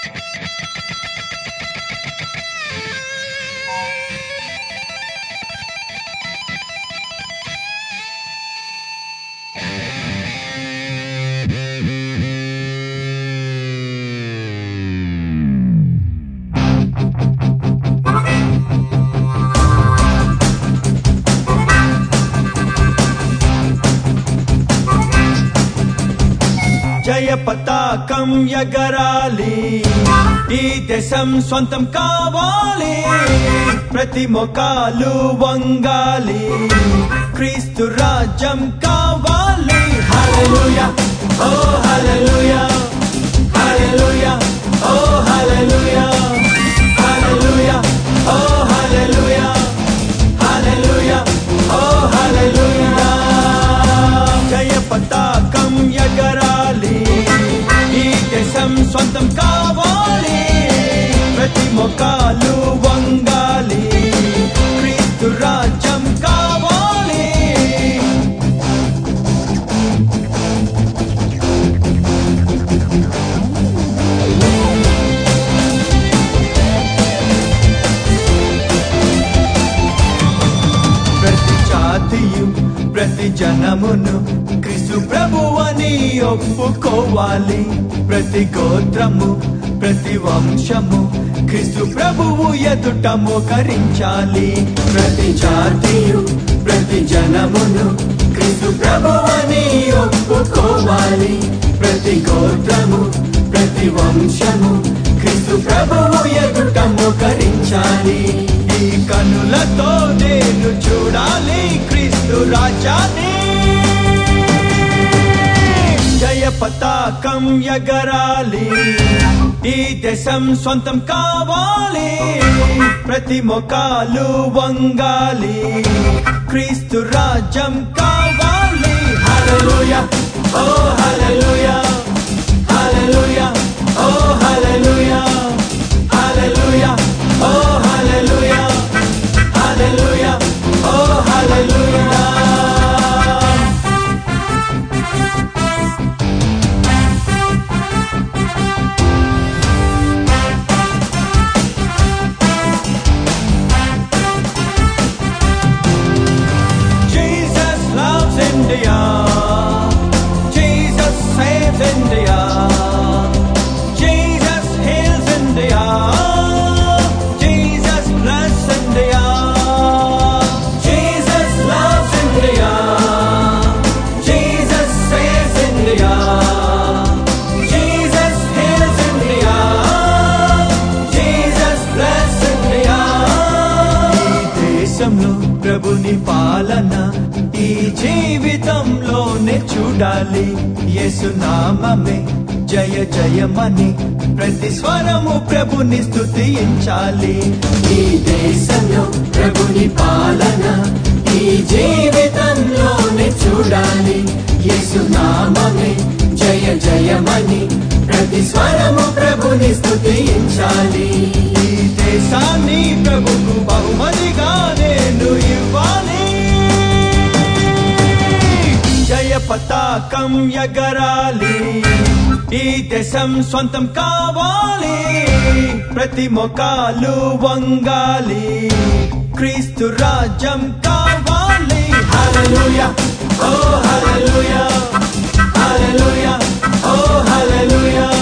జయ పతాకం ఎగరాలి ఈ దేశం సొంతం కావాలి ప్రతి మొకాలు వంగాలి క్రీస్తు రాజ్యం కావాలి హల్లెలూయా ఓ హల్లెలూయా హల్లెలూయా ఓ హల్లెలూయా హల్లెలూయా ఓ హల్లెలూయా హల్లెలూయా ఓ హల్లెలూయా జయ పతాకం ఎగరాలి ఈ దేశం సొంతం కావాలి ప్రతి మొకాలు వంగాలి క్రీస్తు రాజ్యం కావాలి ప్రతి జాతియు ప్రతి జనమును క్రీస్తు ప్రభువని ఒప్పుకోవాలి ప్రతి గోత్రము ప్రతి వంశము క్రీస్తు ప్రభువు ఎదుట మోకరించాలి ప్రతి జాతియు ప్రతి జనమును క్రీస్తు ప్రభువని ఒప్పుకోవాలి ప్రతి గోత్రము ప్రతి వంశము క్రీస్తు ప్రభువు ఎదుట మోకరించాలి ఈ కనులతో నేను చూడాలి క్రీస్తు రాజాని జయ పతాకం ఎగరాలి ఈ దేశం సొంతం కావాలి ప్రతి మొకాలు వంగాలి క్రీస్తు రాజ్యం కావాలి హల్లెలూయా ఓ హల్లెలూయా హల్లెలూయా ఓ హల్లెలూయా హల్లెలూయా ఓ హల్లెలూయా హల్లెలూయా ఓ హల్లెలూయా Jesus loves India. Jesus saves India. Jesus heals India. Jesus bless India. Jesus loves India. Jesus saves India. Jesus heals India. Jesus bless India. ఈ దేశంలో ప్రభుని పాలన ఈ జీవితంలోనే చూడాలి యేసునామమే జయ జయమని ప్రతి స్వరము ప్రభుని స్తుతించాలి ఈ దేశంలో ప్రభుని పాలన ఈ జీవితంలోనే చూడాలి యేసునామమే జయ జయమని ప్రతి స్వరము ప్రభుని స్తుతించాలి ఈ దేశాన్ని ప్రభుకు బహుమతిగా నేను ఇవ్వాలి జయ పతాకం ఎగరాలి ఈ దేశం సొంతం కావాలి ప్రతి మొకాలు వంగాలి క్రీస్తు రాజ్యం కావాలి హల్లెలూయా ఓ హల్లెలూయా హల్లెలూయా ఓ హల్లెలూయా